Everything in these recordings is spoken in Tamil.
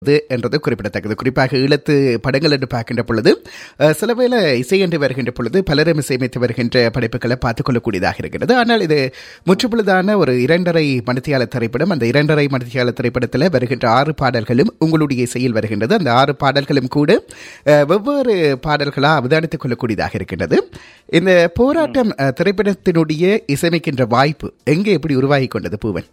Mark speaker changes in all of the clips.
Speaker 1: இது என்றது குறிப்பிடத்தக்கது குறிப்பாக ஈழத்து படங்கள் என்று பார்க்கின்ற பொழுது அஹ், சில வேளை இசை என்று வருகின்ற பொழுது பலரும் இசையமைத்து வருகின்ற படைப்புகளை பார்த்துக் கொள்ளக்கூடியதாக இருக்கிறது ஆனால் இது முற்றுப்பொழுதான ஒரு இரண்டரை மணித்தியால திரைப்படம் அந்த இரண்டரை மணித்தியால திரைப்படத்தில் வருகின்ற ஆறு பாடல்களும் உங்களுடைய இசையில் வருகின்றது அந்த ஆறு பாடல்களும் கூட அஹ், வெவ்வேறு பாடல்களாக அவதானித்துக் கொள்ளக்கூடியதாக இருக்கின்றது இந்த போராட்டம் அஹ், திரைப்படத்தினுடைய இசையமைக்கின்ற வாய்ப்பு எங்கே எப்படி உருவாகி கொண்டது பூவன்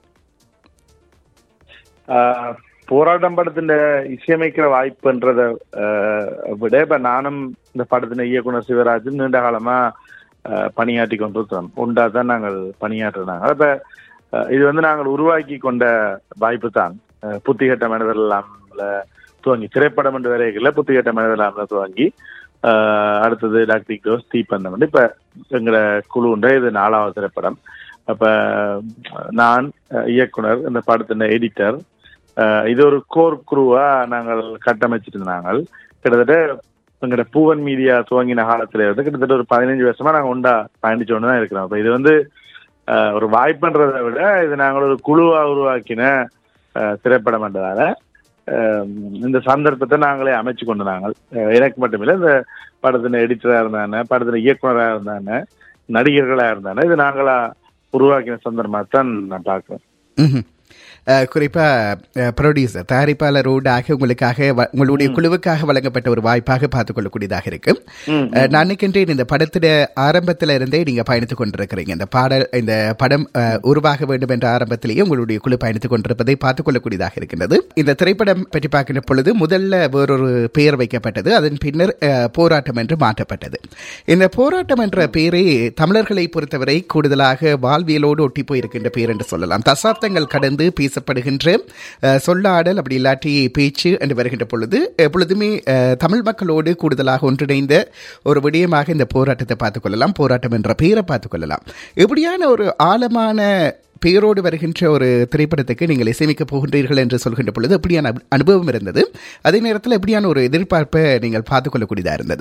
Speaker 2: ஆஹ் போராட்டம் படത്തിന്റെ இசையமைக்கிற வாய்ப்புன்றத ஆஹ் விட இப்ப நானும் இந்த படத்தின் இயக்குனர் சிவராஜன் நீண்ட காலமா ஆஹ் பணியாற்றி கொண்டிருக்கிறோம் உண்டா தான் நாங்கள் பணியாற்றினாங்க இப்ப ஆஹ் இது வந்து நாங்கள் உருவாக்கி கொண்ட வாய்ப்பு தான் ஆஹ் புத்திகட்ட மனிதர் எல்லாம்ல துவங்கி திரைப்படம் என்று வரைகளில் புத்திகட்ட மனிதர் எல்லாம்ல துவங்கி ஆஹ் அடுத்தது டாக்டர் டோஸ் தீப்பந்தம் வந்து இப்ப எங்களோட குழுன்ற இது நாலாவது திரைப்படம் அப்ப நான் ஆஹ் இயக்குனர் இந்த படத்தின் எடிட்டர் அஹ் இது ஒரு கோர் குருவா நாங்கள் கட்டமைச்சிட்டு நாங்கள் கிட்டத்தட்ட எங்கட பூவன் மீடியா துவங்கின காலத்துல இருந்து கிட்டத்தட்ட ஒரு பதினஞ்சு வருஷமா நாங்க உண்டா பயணிச்சு கொண்டு தான் இருக்கிறோம் அப்ப இது வந்து அஹ், ஒரு வாய்ப்புன்றதை விட இது நாங்கள் ஒரு குழுவா உருவாக்கின அஹ், திரைப்படம் என்றதால அஹ், இந்த சந்தர்ப்பத்தை நாங்களே அமைச்சு கொண்டு நாங்கள் அஹ், எனக்கு மட்டுமில்லை இந்த படத்தின் எடிட்டரா இருந்தானே படத்தின் இயக்குனரா இருந்தானே நடிகர்களா இருந்தானே இது நாங்களா உருவாக்கின சந்தர்ப்பமா தான் நான் பார்க்கிறேன்
Speaker 1: ம்ஹும். அஹ், குறிப்பா ப்ரொடியூசர் தயாரிப்பாளரோடாக உங்களுக்காக வ- உங்களுடைய குழுவுக்காக வழங்கப்பட்ட ஒரு வாய்ப்பாக பார்த்துக் கொள்ளக்கூடியதாக இருக்கு
Speaker 2: ம்,
Speaker 1: அஹ், நான் நினைக்கின்றேன் இந்த படத்திட ஆரம்பத்துல இருந்தே நீங்க பயணித்துக் கொண்டிருக்கிறீங்க இந்த பாடல் இந்த படம் அஹ், உருவாக வேண்டும் என்ற ஆரம்பத்திலேயே உங்களுடைய குழு பயணித்துக் கொண்டிருப்பதை பார்த்துக் கொள்ளக்கூடியதாக இருக்கின்றது இந்த திரைப்படம் பற்றி பார்க்கின்ற பொழுது முதல்ல வேறொரு பெயர் வைக்கப்பட்டது அதன் பின்னர் அஹ், போராட்டம் என்று மாற்றப்பட்டது இந்த போராட்டம் என்ற பெயரை தமிழர்களை பொறுத்தவரை கூடுதலாக வாழ்வியலோடு ஒட்டி போயிருக்கின்ற பெயர் என்று சொல்லலாம் தசாப்தங்கள் கடந்து பேசப்படுகின்ற அஹ், சொல்லாடல் அப்படி இல்லாட்டி பேச்சு என்று வருகின்ற பொழுது எப்பொழுதுமே அஹ், தமிழ் மக்களோடு கூடுதலாக ஒன்றிணைந்த ஒரு விடயமாக இந்த போராட்டத்தை பார்த்துக் கொள்ளலாம் போராட்டம் என்ற பெயரை பார்த்துக் கொள்ளலாம் இப்படியான ஒரு ஆழமான பெயரோடு வருகின்ற ஒரு திரைப்படத்துக்கு நீங்கள் இசைமிக்க போகின்றீர்கள் என்று சொல்கின்ற பொழுது எப்படியான அனு- அனுபவம் இருந்தது அதே நேரத்தில் எப்படியான ஒரு எதிர்பார்ப்பை நீங்கள் பார்த்துக் கொள்ளக்கூடியதாக இருந்தது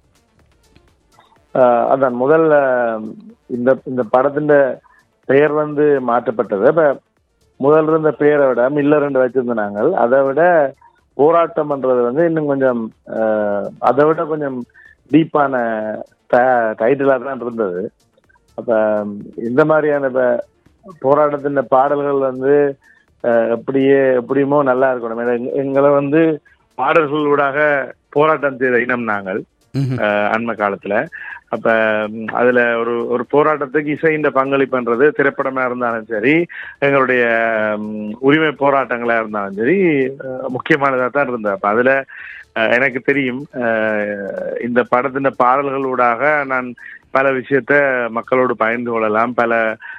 Speaker 2: ஆஹ் அதான் முதல்ல இந்த இந்த படத்தின் பெயர் வந்து மாற்றப்பட்டது இப்ப முதல் இருந்த பெயரை விட மில்லர் என்று வச்சிருந்த நாங்கள் அதை விட போராட்டம்ன்றது வந்து இன்னும் கொஞ்சம் ஆஹ் அதை விட கொஞ்சம் டீப்பான டைட்டிலா தான் இருந்தது அப்ப இந்த மாதிரியான இப்ப போராட்டத்தின் பாடல்கள் வந்து ஆஹ் எப்படியே எப்படியுமோ நல்லா இருக்கணும் ஏன்னா எங்க- எங்களை வந்து பாடல்களூடாக போராட்டம் செய்த இனம் நாங்கள்
Speaker 1: ம்ஹும்.
Speaker 2: ஆஹ் அண்மை காலத்துல அப்ப ம், அதுல ஒரு ஒரு போராட்டத்துக்கு இசையின் பங்களிப்புன்றது திரைப்படமா இருந்தாலும் சரி எங்களுடைய ம், உரிமை போராட்டங்களா இருந்தாலும் சரி ஆஹ் முக்கியமானதா தான் இருந்தது அப்ப அதுல ஆஹ் எனக்கு தெரியும் ஆஹ் இந்த படத்தின் பாடல்களூடாக நான் பல விஷயத்த மக்களோடு பகிர்ந்து கொள்ளலாம் பல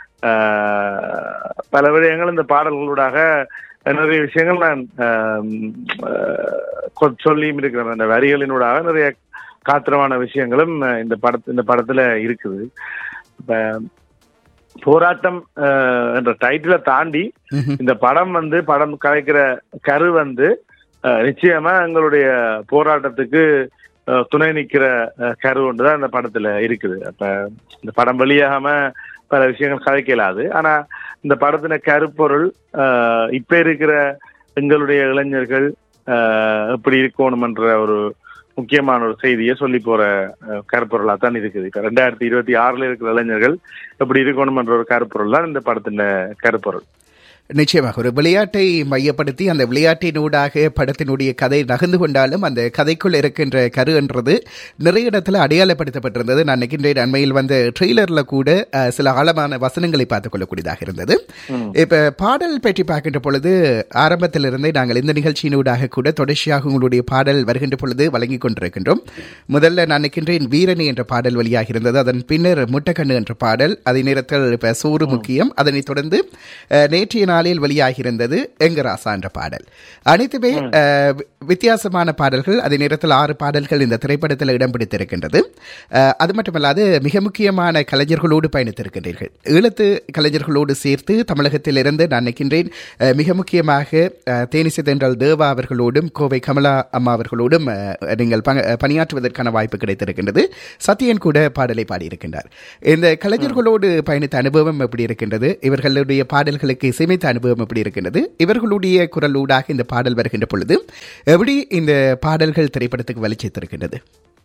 Speaker 2: ஆஹ் பல விடயங்கள் இந்த பாடல்களூடாக நிறைய விஷயங்கள் நான் ஆஹ் ஆஹ் கொ- சொல்லியும் இருக்கிறேன் அந்த வரிகளினூடாக நிறைய காத்திரமான விஷயங்களும் அஹ், இந்த படத்து இந்த படத்துல இருக்குது இப்ப போராட்டம் அஹ், என்ற டைட்டிலை தாண்டி
Speaker 1: ம்ஹும்.
Speaker 2: இந்த படம் வந்து படம் கலைக்கிற கரு வந்து அஹ், நிச்சயமா எங்களுடைய போராட்டத்துக்கு அஹ், துணை நிக்கிற அஹ், கரு ஒன்று தான் இந்த படத்துல இருக்குது அப்ப இந்த படம் வெளியாகாம பல விஷயங்கள் கலைக்கலாது ஆனா இந்த படத்தின கருப்பொருள் அஹ், இப்ப இருக்கிற எங்களுடைய இளைஞர்கள் அஹ், எப்படி இருக்கணும்ன்ற ஒரு முக்கியமான ஒரு செய்தியை சொல்லி போற அஹ், கருப்பொருளா தான் இருக்குது இப்ப ரெண்டாயிரத்தி இருபத்தி ஆறுல இருக்கிற இளைஞர்கள் எப்படி இருக்கணும்ன்ற ஒரு கருப்பொருள் தான் இந்த படத்தின் கருப்பொருள்
Speaker 1: நிச்சயமாக ஒரு விளையாட்டை மையப்படுத்தி அந்த விளையாட்டினூடாக படத்தினுடைய கதை நகர்ந்து கொண்டாலும் அந்த கதைக்குள் இருக்கின்ற கரு என்றது நிறைய இடத்துல அடையாளப்படுத்தப்பட்டிருந்தது நான் நினைக்கின்றேன் அண்மையில் வந்த ட்ரெய்லர்ல கூட அஹ், சில ஆழமான வசனங்களை பார்த்துக் கொள்ளக்கூடியதாக இருந்தது இப்ப பாடல் பற்றி பார்க்கின்ற பொழுது ஆரம்பத்திலிருந்தே நாங்கள் இந்த நிகழ்ச்சியினூடாக கூட தொடர்ச்சியாக உங்களுடைய பாடல் வருகின்ற பொழுது வழங்கி கொண்டிருக்கின்றோம் முதல்ல நான் நினைக்கின்றேன் வீரணி என்ற பாடல் வெளியாக இருந்தது அதன் பின்னர் முட்டக்கண்ணு என்ற பாடல் அதே நேரத்தில் இப்ப சோறு முக்கியம் அதனைத் தொடர்ந்து அஹ், நேற்றைய நாளில் வெளியாகி இருந்தது எங்க ராசா என்ற பாடல் அனைத்துமே அஹ், வி- வித்தியாசமான பாடல்கள் அதே நேரத்தில் ஆறு பாடல்கள் இந்த திரைப்படத்தில் இடம் பிடித்திருக்கின்றது அஹ், அது மட்டுமல்லாது மிக முக்கியமான கலைஞர்களோடு பயணித்திருக்கின்றீர்கள் ஈழத்து கலைஞர்களோடு சேர்த்து தமிழகத்தில் இருந்து நான் நினைக்கின்றேன் அஹ், மிக முக்கியமாக அஹ், தேனிசை தென்றல் தேவா அவர்களோடும் கோவை கமலா அம்மா அவர்களோடும் அஹ், நீங்கள் பங்க- அஹ், பணியாற்றுவதற்கான வாய்ப்பு கிடைத்திருக்கின்றது சத்யன் கூட பாடலை பாடியிருக்கின்றார் இந்த கலைஞர்களோடு பயணித்த அனுபவம் எப்படி இருக்கின்றது இவர்களுடைய பாடல்களுக்கு இசையமைத்து கொடுத்த அனுபவம் எப்படி இருக்கின்றது இவர்களுடைய குரலூடாக இந்த பாடல் வருகின்ற பொழுது எப்படி இந்த பாடல்கள் திரைப்படத்துக்கு வலிச்சித்திருக்கின்றது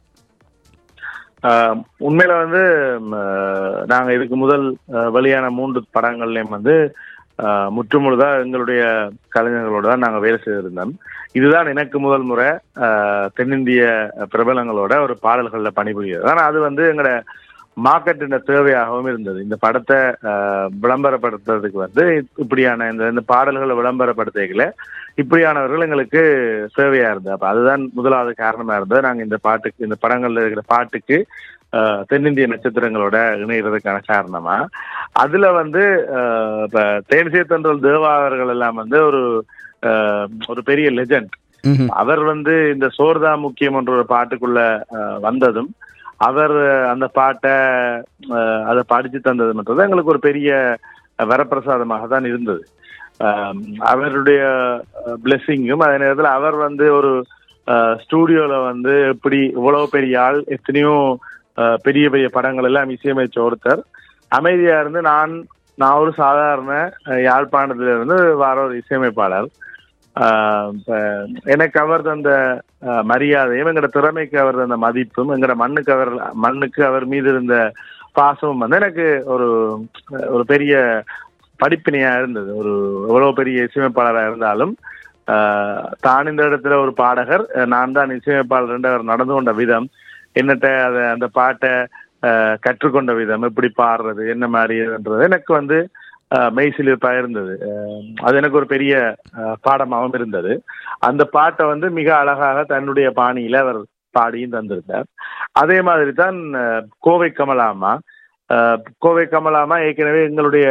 Speaker 2: ஆஹ் உண்மையில வந்து ம், ஆஹ் நாங்க இதுக்கு முதல் ஆஹ் வெளியான மூன்று படங்கள்லயும் வந்து ஆஹ் முற்றுமுழுதா எங்களுடைய கலைஞர்களோட தான் நாங்க வேலை செய்திருந்தோம் இதுதான் எனக்கு முதல் முறை ஆஹ் தென்னிந்திய பிரபலங்களோட ஒரு பாடல்கள்ல பணிபுரியுது ஆனா அது வந்து எங்களோட மார்க்கெட்டின் தேவையாகவும் இருந்தது இந்த படத்தை ஆஹ் விளம்பரப்படுத்துறதுக்கு வந்து இப்படியான இந்த இந்த பாடல்களை விளம்பரப்படுத்திக்கல இப்படியானவர்கள் எங்களுக்கு தேவையா இருந்தது அப்ப அதுதான் முதலாவது காரணமா இருந்தது நாங்க இந்த பாட்டுக்கு இந்த படங்கள்ல இருக்கிற பாட்டுக்கு ஆஹ் தென்னிந்திய நட்சத்திரங்களோட இணைகிறதுக்கான காரணமா அதுல வந்து ஆஹ் இப்ப தேனிசை தென்றல் தேவா அவர்கள் எல்லாம் வந்து ஒரு ஆஹ் ஒரு பெரிய லெஜண்ட்
Speaker 1: ம்ஹும்.
Speaker 2: அவர் வந்து இந்த சோர்தா முக்கியம் என்ற ஒரு பாட்டுக்குள்ள ஆஹ் வந்ததும் அவர் அந்த பாட்டை ஆஹ் அதை படிச்சு தந்ததுன்றது எங்களுக்கு ஒரு பெரிய வரப்பிரசாதமாக தான் இருந்தது ஆஹ் அவருடைய பிளெஸிங்கும் அதே நேரத்தில் அவர் வந்து ஒரு ஸ்டூடியோல வந்து இப்படி இவ்வளவு பெரிய ஆள் எத்தனையோ ஆஹ் பெரிய பெரிய படங்கள் எல்லாம் இசையமைச்ச ஒருத்தர் அமைதியா இருந்து நான் நான் ஒரு சாதாரண ஆஹ் யாழ்ப்பாணத்துல இருந்து வர ஒரு இசையமைப்பாளர் ஆஹ் இப்ப எனக்கு அவர் தந்த ஆஹ் மரியாதையும் எங்களோட திறமைக்கு அவர் தந்த மதிப்பும் எங்களோட மண்ணுக்கு அவர் மண்ணுக்கு அவர் மீது இருந்த பாசமும் வந்து எனக்கு ஒரு ஒரு பெரிய படிப்பினையா இருந்தது ஒரு எவ்வளவு பெரிய இசையமைப்பாளரா இருந்தாலும் ஆஹ் தான் இந்த இடத்துல ஒரு பாடகர் அஹ் நான் தான் இசையமைப்பாளர் என்று அவர் நடந்து கொண்ட விதம் என்னட்ட அதை அந்த பாட்டை ஆஹ் கற்றுக்கொண்ட விதம் எப்படி பாடுறது என்ன மாதிரின்றது எனக்கு வந்து ஆஹ் மெய்சிலிருப்பா இருந்தது ஆஹ் அது எனக்கு ஒரு பெரிய ஆஹ் பாடமாகவும் இருந்தது அந்த பாட்டை வந்து மிக அழகாக தன்னுடைய பாணியில அவர் பாடியும் தந்திருந்தார் அதே மாதிரி தான் ஆஹ் கோவை கமலாமா ஆஹ் கோவை கமலாமா ஏற்கனவே எங்களுடைய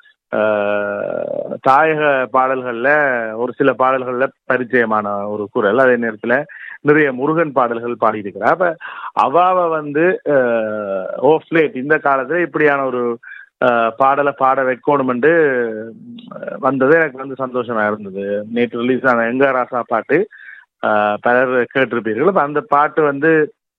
Speaker 2: ஆஹ் தாயக பாடல்கள்ல ஒரு சில பாடல்கள்ல பரிச்சயமான ஒரு குரல் அதே நேரத்துல நிறைய முருகன் பாடல்கள் பாடியிருக்கிறார் அப்ப அவாவ வந்து ஓஃப்லேட் இந்த காலத்துல இப்படியான ஒரு ஆஹ் பாடலை பாட வைக்கணும்னு வந்தது எனக்கு வந்து சந்தோஷமா இருந்தது நேற்று ரிலீஸ் ஆன எங்க ராசா பாட்டு ஆஹ் பலர் கேட்டிருப்பீர்கள் அப்ப அந்த பாட்டு வந்து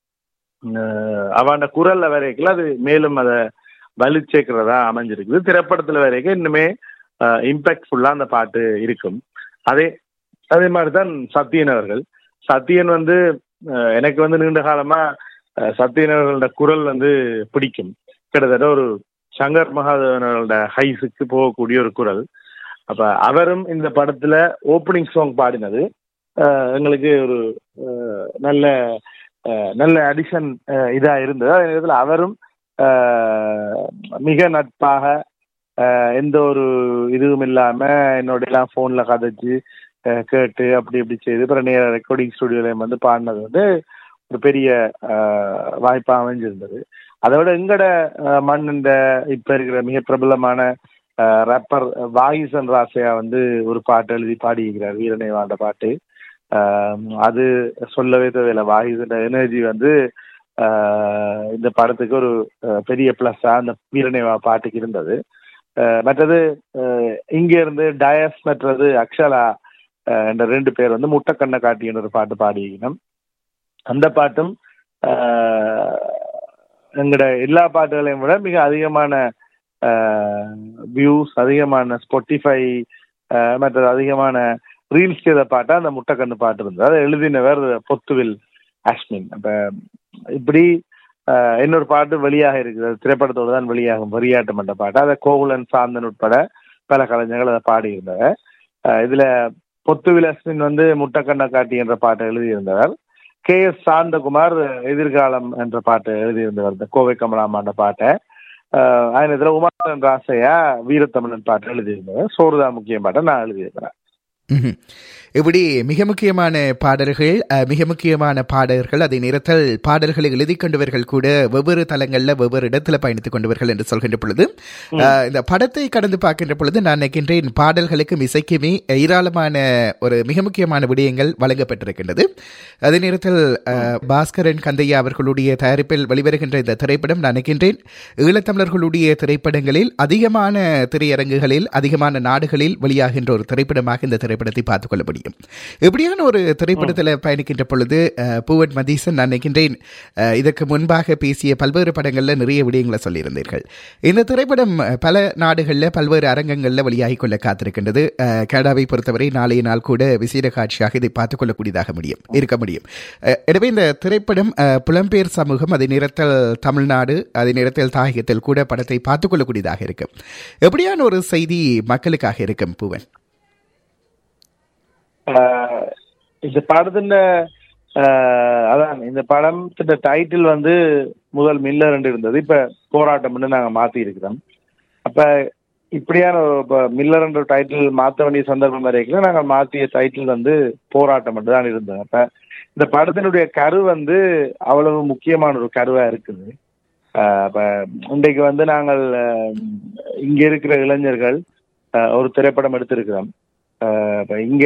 Speaker 2: அவன் குரல்ல வரைக்கும் அது மேலும் அதை வலிச்சேக்கிறதா அமைஞ்சிருக்குது திரைப்படத்துல வரைக்கும் இன்னுமே இம்பாக்ட்ஃபுல்லா அந்த பாட்டு இருக்கும் அதே அதே மாதிரி தான் சத்யன் அவர்கள் சத்யன் வந்து அஹ், எனக்கு வந்து நீண்ட காலமா அஹ், சத்யன் அவர்களோட குரல் வந்து பிடிக்கும் கிட்டத்தட்ட ஒரு சங்கர் மகாதேவன் அவர்களோட ஹைஸுக்கு போகக்கூடிய ஒரு குரல் அப்ப அவரும் இந்த படத்துல ஓப்பனிங் சாங் பாடினது அஹ், எங்களுக்கு ஒரு அஹ், நல்ல அஹ், நல்ல அடிஷன் இதா இருந்தது அதே நேரத்தில் அவரும் அஹ், மிக நட்பாக அஹ், எந்த ஒரு இதுவும் இல்லாம என்னோட எல்லாம் போன்ல கதைச்சு அஹ், கேட்டு அப்படி இப்படி செய்து அப்புறம் நேர ரெக்கார்டிங் ஸ்டுடியோலையும் வந்து பாடினது வந்து ஒரு பெரிய அஹ், வாய்ப்பா அமைஞ்சிருந்தது அதை விட எங்கட அஹ், மண் இந்த இப்ப இருக்கிற மிக பிரபலமான ரப்பர் வாகிசன் ராசையா வந்து ஒரு பாட்டு எழுதி பாடியிருக்கிறார் வீரனை வாழ்ந்த பாட்டு அஹ், அது சொல்லவே தேவையில்லை வாகிசன் எனர்ஜி வந்து அஹ், இந்த படத்துக்கு ஒரு அஹ், பெரிய பிளஸ்ஸா அந்த வீரனை வா பாட்டுக்கு இருந்தது அஹ், மற்றது அஹ், இங்க இருந்து டயஸ் மற்றது அக்ஷலா அஹ், என்ற ரெண்டு பேர் வந்து முட்டைக்கண்ணை காட்டின்னு ஒரு பாட்டு பாடிக்கணும் அந்த பாட்டும் அஹ், எங்களோட எல்லா பாட்டுகளையும் விட மிக அதிகமான வியூஸ் அதிகமான ஸ்பாட்டிஃபை மற்றது அதிகமான ரீல்ஸ் செய்த பாட்டா அந்த முட்டைக்கண்ணு பாட்டு இருந்தது அதை எழுதினவர் பொத்துவில் அஸ்மின் அப்ப இப்படி அஹ், இன்னொரு பாட்டு வெளியாக இருக்குது அது திரைப்படத்தோடு தான் வெளியாகும் வெறியாட்டம் என்ற பாட்டு அதை கோகுலன் சாந்தன் உட்பட பல கலைஞர்கள் அதை பாடியிருந்தவர் அஹ், இதுல பொத்துவில் அஸ்மின் வந்து முட்டைக்கண்ணை காட்டி என்ற பாட்டை எழுதியிருந்தவர் கே எஸ் சாந்தகுமார் எதிர்காலம் என்ற பாட்டு எழுதியிருந்தவர் இந்த கோவை கமலாமா என்ற பாட்டை ஆஹ் அதே இதுல உமாசன் ராசையா வீரத்தமிழன் பாட்டு எழுதியிருந்தவர் சோறுதா முக்கியம் பாட்டை நான் எழுதியிருக்கிறேன்
Speaker 1: ம்ஹும். இப்படி மிக முக்கியமான பாடல்கள் அஹ், மிக முக்கியமான பாடல்கள் அதே நேரத்தில் பாடல்களை எழுதி கொண்டவர்கள் கூட வெவ்வேறு தளங்களில் வெவ்வேறு இடத்துல பயணித்துக் கொண்டவர்கள் என்று சொல்கின்ற பொழுது அஹ், இந்த படத்தை கடந்து பார்க்கின்ற பொழுது நான் நினைக்கின்றேன் பாடல்களுக்கும் இசைக்குமே ஏராளமான ஒரு மிக முக்கியமான விடயங்கள் வழங்கப்பட்டிருக்கின்றது அதே நேரத்தில் அஹ், பாஸ்கரன் கந்தையா அவர்களுடைய தயாரிப்பில் வெளிவருகின்ற இந்த திரைப்படம் நான் நினைக்கின்றேன் ஈழத்தமிழர்களுடைய திரைப்படங்களில் அதிகமான திரையரங்குகளில் அதிகமான நாடுகளில் வெளியாகின்ற ஒரு திரைப்படமாக இந்த திரைப்படத்தை பார்த்துக் கொள்ள முடியும் முடியும் இப்படியான ஒரு திரைப்படத்தில் பயணிக்கின்ற பொழுது அஹ், பூவன் மதீசன் நான் நினைக்கின்றேன் அஹ், இதற்கு முன்பாக பேசிய பல்வேறு படங்களில் நிறைய விடயங்களை சொல்லியிருந்தீர்கள் இந்த திரைப்படம் அஹ், பல நாடுகளில் பல்வேறு அரங்கங்களில் வெளியாகி கொள்ள காத்திருக்கின்றது அஹ், கனடாவை பொறுத்தவரை நாளைய நாள் கூட விசேட காட்சியாக இதை பார்த்துக் கொள்ளக்கூடியதாக முடியும் இருக்க முடியும் அஹ், எனவே இந்த திரைப்படம் அஹ், புலம்பெயர் சமூகம் அதே நேரத்தில் தமிழ்நாடு அதே நேரத்தில் தாயகத்தில் கூட படத்தை பார்த்துக் கொள்ளக்கூடியதாக இருக்கும் எப்படியான ஒரு செய்தி மக்களுக்காக இருக்கும் பூவன்
Speaker 2: ஆஹ் இந்த படத்தின் ஆஹ் அதான் இந்த படத்தின் டைட்டில் வந்து முதல் மில்லர் இருந்தது இப்ப போராட்டம்னு நாங்க மாத்தி இருக்கிறோம் அப்ப இப்படியான ஒரு இப்ப மில்லர் என்ற டைட்டில் மாத்த வேண்டிய சந்தர்ப்பம் வரைக்கும் நாங்கள் மாத்திய டைட்டில் வந்து போராட்டம் தான் இருந்தது அப்ப இந்த படத்தினுடைய கரு வந்து அவ்வளவு முக்கியமான ஒரு கருவா இருக்குது ஆஹ் அப்ப இன்றைக்கு வந்து நாங்கள் ஆஹ் இங்க இருக்கிற இளைஞர்கள் ஆஹ் ஒரு திரைப்படம் எடுத்திருக்கிறோம் ஆஹ் இப்ப இங்க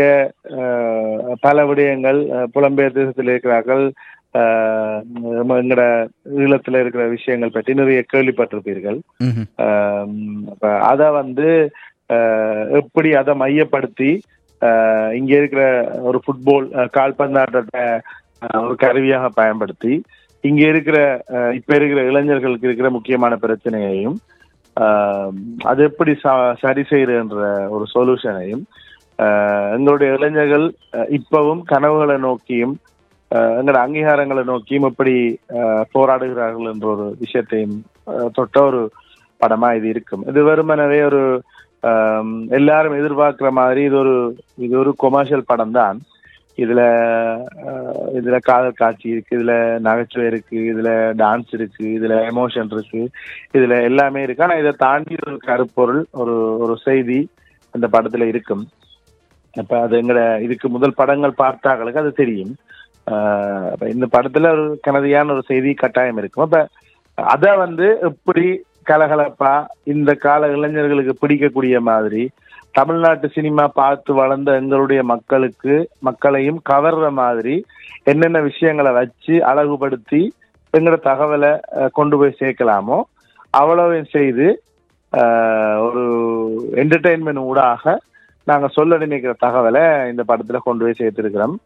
Speaker 2: ஆஹ் பல விடயங்கள் ஆஹ் புலம்பெயர் தேசத்தில் இருக்கிறார்கள் ஆஹ் நம்ம எங்கட ஈழத்துல இருக்கிற விஷயங்கள் பற்றி நிறைய கேள்விப்பட்டிருப்பீர்கள்
Speaker 1: ம்ஹும்.
Speaker 2: அப்ப அதை வந்து ஆஹ் எப்படி அதை மையப்படுத்தி ஆஹ் இங்க இருக்கிற ஒரு ஃபுட்பால் கால்பந்தாட்டத்தை ஆஹ் ஒரு கருவியாக பயன்படுத்தி இங்க இருக்கிற ஆஹ் இப்ப இருக்கிற இளைஞர்களுக்கு இருக்கிற முக்கியமான பிரச்சனையையும் ஆஹ் அது எப்படி ச- சரி செய்யறன்ற ஒரு சொல்யூஷனையும் ஆஹ் எங்களுடைய இளைஞர்கள் ஆஹ் இப்பவும் கனவுகளை நோக்கியும் ஆஹ் எங்களோட அங்கீகாரங்களை நோக்கியும் எப்படி ஆஹ் போராடுகிறார்கள் என்ற ஒரு விஷயத்தையும் ஆஹ் தொட்ட ஒரு படமா இது இருக்கும் இது வெறுமனவே ஒரு ஆம், எல்லாரும் எதிர்பார்க்கிற மாதிரி இது ஒரு இது ஒரு கொமர்ஷியல் படம் தான் இதுல ஆஹ், இதுல காதல் காட்சி இருக்கு இதுல நகைச்சுவை இருக்கு இதுல டான்ஸ் இருக்கு இதுல எமோஷன் இருக்கு இதுல எல்லாமே இருக்கு ஆனா இதை தாண்டி ஒரு கருப்பொருள் ஒரு ஒரு செய்தி அந்த படத்துல இருக்கும் அப்ப அது எங்கட இதுக்கு முதல் படங்கள் பார்த்தாங்களுக்கு அது தெரியும் ஆஹ் அப்ப இந்த படத்துல ஒரு கனதியான ஒரு செய்தி கட்டாயம் இருக்கும் அப்ப அத வந்து எப்படி கலகலப்பா இந்த கால இளைஞர்களுக்கு பிடிக்கக்கூடிய மாதிரி தமிழ்நாட்டு சினிமா பார்த்து வளர்ந்த எங்களுடைய மக்களுக்கு மக்களையும் கவர்ற மாதிரி என்னென்ன விஷயங்களை வச்சு அழகுபடுத்தி எங்களோட தகவலை அஹ், கொண்டு போய் சேர்க்கலாமோ அவ்வளவையும் செய்து ஆஹ், ஒரு என்டர்டெயின்மெண்ட் ஊடாக நாங்க சொல்ல நினைக்கிற தகவலை இந்த படத்துல கொண்டு போய் சேர்த்திருக்கிறோம்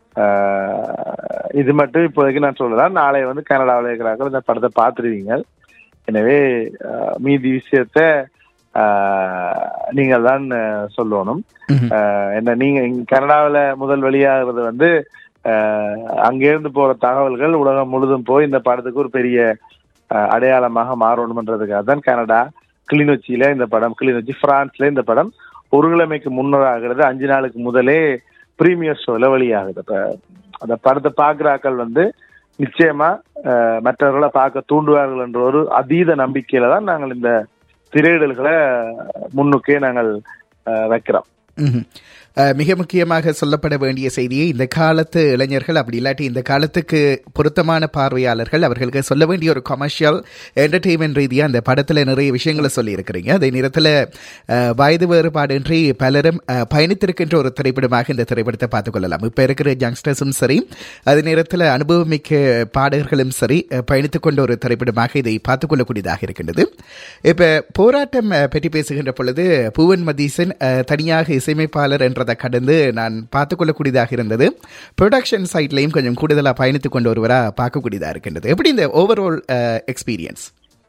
Speaker 2: ஆஹ், இது மட்டும் இப்போதைக்கு நான் சொல்லலாம் நாளை வந்து கனடாவில் இருக்கிறார்கள் இந்த படத்தை பார்த்துருவீங்க எனவே ஆஹ், மீதி விஷயத்த நீங்கள் தான் ஆஹ், சொல்லணும்
Speaker 1: ம்ஹும்.
Speaker 2: ஆஹ், என்ன நீங்க இங்க கனடாவில் முதல் வெளியாகிறது வந்து ஆஹ், அங்கிருந்து போற தகவல்கள் உலகம் முழுதும் போய் இந்த படத்துக்கு ஒரு பெரிய ஆஹ், அடையாளமாக மாறணும்ன்றதுக்காக தான் கனடா கிளிநொச்சியில இந்த படம் கிளிநொச்சி பிரான்ஸ்ல இந்த படம் ஒரு கிழமைக்கு முன்னராகிறது அஞ்சு நாளுக்கு முதலே பிரீமியர் ஷோல வெளியாகுது அப்ப அந்த படத்தை பார்க்குறாக்கள் வந்து நிச்சயமா ஆஹ், மற்றவர்களை பார்க்க தூண்டுவார்கள் என்ற ஒரு அதீத நம்பிக்கையில தான் நாங்கள் இந்த திரையிடல்களை முன்னுக்கே நாங்கள் ஆஹ், வைக்கிறோம்
Speaker 1: ம்ஹும். அஹ், மிக முக்கியமாக சொல்லப்பட வேண்டிய செய்தியை இந்த காலத்து இளைஞர்கள் அப்படி இல்லாட்டி இந்த காலத்துக்கு பொருத்தமான பார்வையாளர்கள் அவர்களுக்கு சொல்ல வேண்டிய ஒரு கமர்ஷியல் என்டர்டெயின்மெண்ட் ரீதியாக அந்த படத்தில் நிறைய விஷயங்களை சொல்லியிருக்கிறீங்க அதே நேரத்தில் அஹ், வயது வேறுபாடின்றி பலரும் அஹ், பயணித்திருக்கின்ற ஒரு திரைப்படமாக இந்த திரைப்படத்தை பார்த்துக்கொள்ளலாம் இப்போ இருக்கிற யங்ஸ்டர்ஸும் சரி அதே நேரத்தில் அனுபவமிக்க பாடகர்களும் சரி அஹ், பயணித்துக் கொண்ட ஒரு திரைப்படமாக இதை பார்த்துக்கொள்ளக்கூடியதாக இருக்கின்றது இப்போ போராட்டம் அஹ், பற்றி பேசுகின்ற பொழுது பூவன் மதீசன் அஹ், தனியாக இசையமைப்பாளர் என்றதை கடந்து நான் பார்த்துக்கொள்ளக்கூடியதாக இருந்தது ப்ரொடக்ஷன் சைட்லையும் கொஞ்சம் கூடுதலாக பயணித்துக் கொண்டு ஒருவராக பார்க்கக்கூடியதாக இருக்கின்றது எப்படி இந்த ஓவரால் எக்ஸ்பீரியன்ஸ்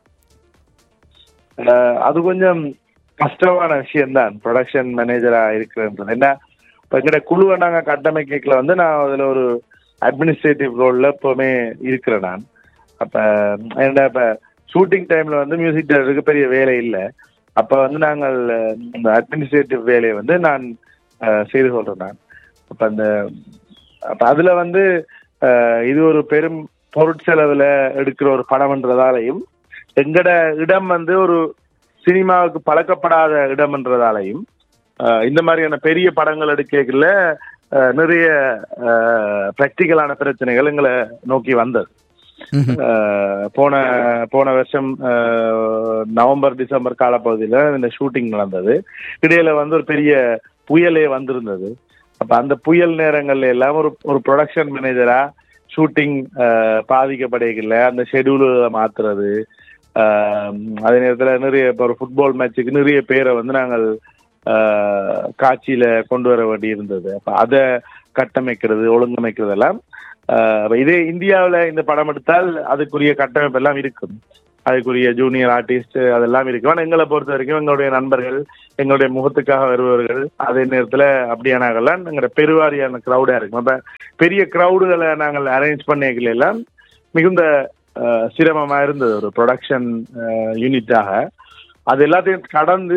Speaker 2: ஆஹ், அது கொஞ்சம் கஷ்டமான விஷயம்தான் ப்ரொடக்ஷன் மேனேஜரா இருக்கிறன்றது என்ன இப்ப எங்கட குழுவை நாங்க கட்டமைக்கல வந்து நான் அதுல ஒரு அட்மினிஸ்ட்ரேட்டிவ் ரோல்ல எப்பவுமே இருக்கிறேன் நான் அப்ப என்ன இப்ப ஷூட்டிங் டைம்ல வந்து மியூசிக் டைரக்டருக்கு பெரிய வேலை இல்லை அப்ப வந்து நாங்கள் அஹ், இந்த அட்மினிஸ்ட்ரேட்டிவ் வேலையை வந்து நான் அஹ், செய்து கொள்றேன் நான் அப்ப அந்த அப்ப அதுல வந்து அஹ், இது ஒரு பெரும் பொருட்செலவுல எடுக்கிற ஒரு படம்ன்றதாலையும் எங்கட இடம் வந்து ஒரு சினிமாவுக்கு பழக்கப்படாத இடம்ன்றதாலையும் அஹ், இந்த மாதிரியான பெரிய படங்கள் எடுக்கல நிறைய பிராக்டிக்கலான பிரச்சனைகள் எங்களை நோக்கி வந்தது அஹ், போன போன வருஷம் அஹ், நவம்பர் டிசம்பர் காலப்பகுதியில் இந்த ஷூட்டிங் நடந்தது இடையில வந்து ஒரு பெரிய புயலே வந்திருந்தது அப்ப அந்த புயல் நேரங்கள்ல எல்லாம் ஒரு ஒரு ப்ரொடக்ஷன் மேனேஜரா ஷூட்டிங் பாதிக்கப்படையில அந்த ஷெடியூல மாத்துறது அஹ், அதே நேரத்துல நிறைய இப்ப ஒரு ஃபுட்பால் மேட்சுக்கு நிறைய பேரை வந்து நாங்கள் ஆஹ், காட்சியில கொண்டு வர வேண்டி இருந்தது அப்ப அதை கட்டமைக்கிறது ஒழுங்கமைக்கிறது எல்லாம் ஆஹ், அப்ப இதே இந்தியாவுல இந்த படம் எடுத்தால் அதுக்குரிய கட்டமைப்பு எல்லாம் இருக்கும் அதுக்குரிய ஜூனியர் ஆர்டிஸ்ட் அதெல்லாம் இருக்கு ஆனா எங்களை பொறுத்த வரைக்கும் எங்களுடைய நண்பர்கள் எங்களுடைய முகத்துக்காக வருபவர்கள் அதே நேரத்துல அப்படியானாங்கலாம் எங்களுடைய பெருவாரியான கிரௌடா இருக்கும் அப்ப பெரிய கிரௌடுகளை நாங்கள் அரேஞ்ச் பண்ணிக்கல எல்லாம் மிகுந்த அஹ், சிரமமா இருந்தது ஒரு ப்ரொடக்ஷன் யூனிட்டாக அது எல்லாத்தையும் கடந்து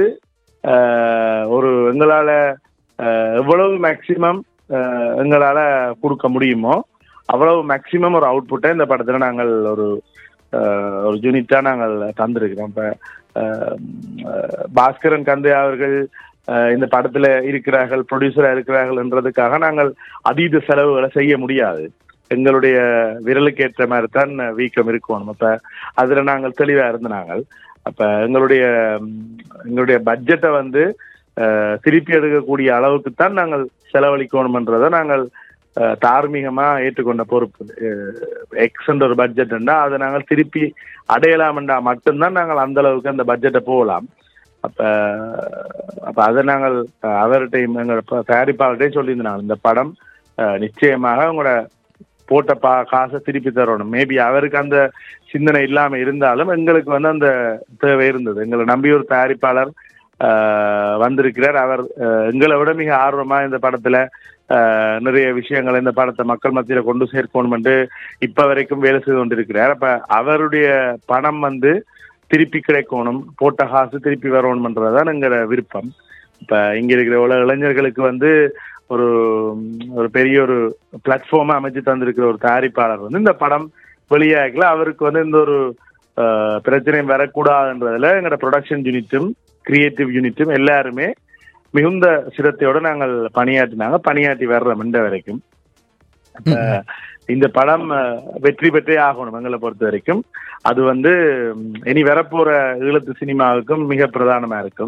Speaker 2: அஹ், ஒரு எங்களால அஹ், எவ்வளவு மேக்சிமம் எங்களால கொடுக்க முடியுமோ அவ்வளவு மேக்சிமம் ஒரு அவுட்புட்டை இந்த படத்துல நாங்கள் ஒரு அஹ், ஒரு யூனிட்டா நாங்கள் தந்திருக்கிறோம் இப்ப அஹ், அஹ், பாஸ்கரன் கந்தை அவர்கள் அஹ், இந்த படத்துல இருக்கிறார்கள் ப்ரொடியூசரா இருக்கிறார்கள் என்றதுக்காக நாங்கள் அதீத செலவுகளை செய்ய முடியாது எங்களுடைய விரலுக்கு ஏற்ற மாதிரி தான் வீக்கம் இருக்கணும் அப்ப அதுல நாங்கள் தெளிவா இருந்த நாங்கள் அப்ப எங்களுடைய ம், எங்களுடைய பட்ஜெட்டை வந்து அஹ், திருப்பி எடுக்கக்கூடிய அளவுக்கு தான் நாங்கள் செலவழிக்கணும்ன்றதை நாங்கள் அஹ், தார்மீகமா ஏற்றுக்கொண்ட பொறுப்பு எக்ஸ் என்ற ஒரு பட்ஜெட்னா அதை நாங்கள் திருப்பி அடையலாம்ன்றா மட்டும்தான் நாங்கள் அந்த அளவுக்கு அந்த பட்ஜெட்டை போகலாம் அப்ப அப்ப அதை நாங்கள் அஹ், அவர்கிட்டையும் எங்களோட தயாரிப்பாளர்கிட்டையும் சொல்லியிருந்தாங்க இந்த படம் அஹ், நிச்சயமாக உங்களோட போட்ட பா காசை திருப்பி தரணும் மேபி அவருக்கு அந்த சிந்தனை இல்லாம இருந்தாலும் எங்களுக்கு வந்து அந்த தேவை இருந்தது எங்களை நம்பி ஒரு தயாரிப்பாளர் ஆஹ், வந்திருக்கிறார் அவர் ஆஹ், எங்களை விட மிக ஆர்வமா இந்த படத்துல ஆஹ், நிறைய விஷயங்களை இந்த படத்தை மக்கள் மத்தியில கொண்டு சேர்க்கணும் என்று இப்ப வரைக்கும் வேலை செய்து கொண்டிருக்கிறார் அப்ப அவருடைய பணம் வந்து திருப்பி கிடைக்கணும் போட்ட காசு திருப்பி வரணும்ன்றதுதான் எங்களோட விருப்பம் இப்ப இங்க இருக்கிற உலக இளைஞர்களுக்கு வந்து ஒரு ஒரு பெரிய ஒரு பிளாட்ஃபார்மா அமைச்சு தந்திருக்கிற ஒரு தயாரிப்பாளர் வந்து இந்த படம் வெளியாகல அவருக்கு வந்து இந்த ஒரு ஆஹ், பிரச்சனையும் வரக்கூடாதுன்றதுல எங்களோட ப்ரொடக்ஷன் யூனிட்டும் கிரியேட்டிவ் யூனிட்டும் எல்லாருமே மிகுந்த சிரத்தையோட நாங்கள் பணியாற்றினாங்க பணியாற்றி வர்றோம் இந்த வரைக்கும் அப்ப இந்த படம் அஹ், வெற்றி பெற்றே ஆகணும் எங்களை பொறுத்த வரைக்கும் அது வந்து ம், இனி வரப்போற ஈழத்து சினிமாவுக்கும் மிக பிரதானமா இருக்கும்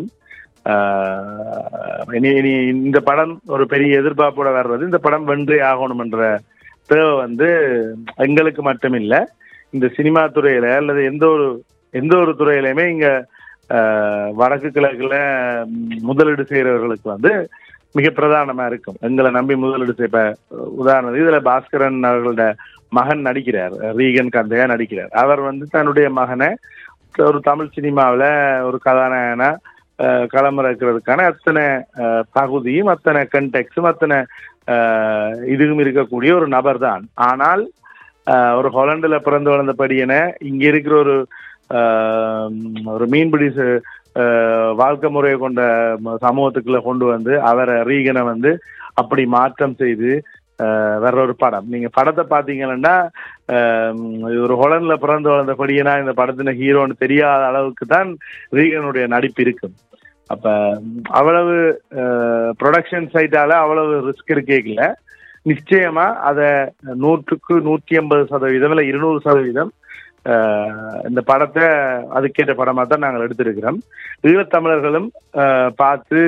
Speaker 2: ஆஹ், இனி இனி இந்த படம் ஒரு பெரிய எதிர்பார்ப்போட வர்றது இந்த படம் வென்றே ஆகணும் என்ற தேவை வந்து எங்களுக்கு மட்டுமில்ல இந்த சினிமா துறையில அல்லது எந்த ஒரு எந்த ஒரு துறையிலுமே இங்க ஆஹ், வடக்கு கிழக்குல ம், முதலீடு செய்யறவர்களுக்கு வந்து மிக பிரதானமா இருக்கும் எங்களை நம்பி முதலீடு செய்ய இப்ப உதாரணம் இதுல பாஸ்கரன் அவர்களோட மகன் நடிக்கிறார் ரீகன் கந்தையா நடிக்கிறார் அவர் வந்து தன்னுடைய மகனை ஒரு தமிழ் சினிமாவுல ஒரு கதாநாயகனா அஹ், களமிறக்கிறதுக்கான அத்தனை அஹ், தகுதியும் அத்தனை கண்டெக்ஸும் அத்தனை அஹ், இதுவும் இருக்கக்கூடிய ஒரு நபர் தான் ஆனால் அஹ், ஒரு ஹொலண்டுல பிறந்து வளர்ந்த படியன இங்க இருக்கிற ஒரு அஹ், ஒரு மீன்பிடி ச- அஹ், வாழ்க்கை முறையை கொண்ட ம- சமூகத்துக்குள்ள கொண்டு வந்து அவரை ரீகனை வந்து அப்படி மாற்றம் செய்து அஹ், வேற ஒரு படம் நீங்க படத்தை பாத்தீங்கன்னா அஹ், இது ஒரு ஹொலண்ட்ல பிறந்து வளர்ந்த படியனா இந்த படத்தின ஹீரோன்னு தெரியாத அளவுக்கு தான் ரீகனுடைய நடிப்பு இருக்கும் அப்ப ம், அவ்வளவு ப்ரொடக்ஷன் சைட்டால அவ்வளவு ரிஸ்க் இருக்கேக்கல நிச்சயமா அத நூற்றுக்கு நூற்றி ஐம்பது சதவீதம் இல்ல இருநூறு சதவீதம் அஹ், இந்த படத்தை அதுக்கேற்ற படமா தான் நாங்கள் எடுத்திருக்கிறோம் ஈழத்தமிழர்களும் அஹ், பார்த்து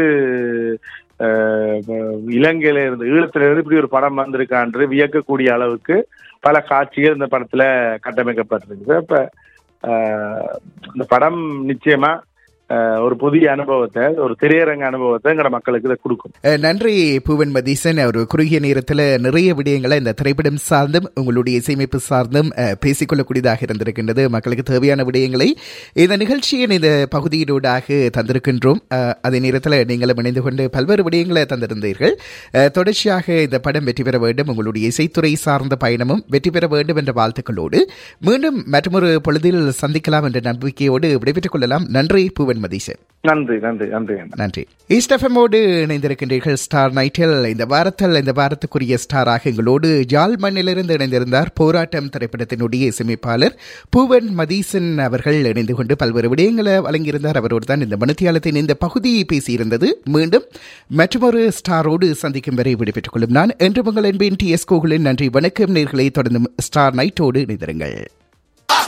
Speaker 2: அஹ், இலங்கையில இருந்து ஈழத்துல இருந்து இப்படி ஒரு படம் வந்திருக்கான்று வியக்கக்கூடிய அளவுக்கு பல காட்சிகள் இந்த படத்துல கட்டமைக்கப்பட்டிருக்குது அப்ப அஹ், இந்த படம் நிச்சயமா அஹ், ஒரு புதிய அனுபவத்தை ஒரு திரையரங்க அனுபவத்தை எங்கட மக்களுக்கு இதை கொடுக்கும்
Speaker 1: அஹ், நன்றி பூவன் மதீசன் ஒரு குறுகிய நேரத்தில் நிறைய விடயங்களை இந்த திரைப்படம் சார்ந்தும் உங்களுடைய இசையமைப்பு சார்ந்தும் அஹ், பேசிக்கொள்ளக்கூடியதாக இருந்திருக்கின்றது மக்களுக்கு தேவையான விடயங்களை இந்த நிகழ்ச்சியின் இந்த பகுதியினூடாக தந்திருக்கின்றோம் அஹ், அதே நேரத்தில் நீங்களும் இணைந்து கொண்டு பல்வேறு விடயங்களை தந்திருந்தீர்கள் அஹ், தொடர்ச்சியாக இந்த படம் வெற்றி பெற வேண்டும் உங்களுடைய இசைத்துறை சார்ந்த பயணமும் வெற்றி பெற வேண்டும் என்ற வாழ்த்துக்களோடு மீண்டும் மற்றொரு பொழுதில் சந்திக்கலாம் என்ற நம்பிக்கையோடு விடைபெற்றுக் கொள்ளலாம் நன்றி பூவன் மதீசன்
Speaker 2: நன்றி நன்றி நன்றி
Speaker 1: நன்றி ஈஸ்ட் எஃப்எம்மோடு இணைந்திருக்கின்றீர்கள் ஸ்டார் நைட்டில் இந்த வாரத்தில் இந்த வாரத்துக்குரிய ஸ்டாராக எங்களோடு ஜால் மண்ணிலிருந்து இணைந்திருந்தார் போராட்டம் திரைப்படத்தினுடைய இசையமைப்பாளர் பூவன் மதீசன் அவர்கள் இணைந்து கொண்டு பல்வேறு விடயங்களை வழங்கியிருந்தார் அவரோடு தான் இந்த மனுத்தியாலத்தின் இந்த பகுதியை பேசியிருந்தது மீண்டும் மற்றொரு ஸ்டாரோடு சந்திக்கும் வரை விடைபெற்றுக் கொள்ளும் நான் என்று உங்கள் என்பேன் டி எஸ் கோகுலின் நன்றி வணக்கம் நேர்களை தொடர்ந்து ஸ்டார் நைட்டோடு இணைந்திருங்கள்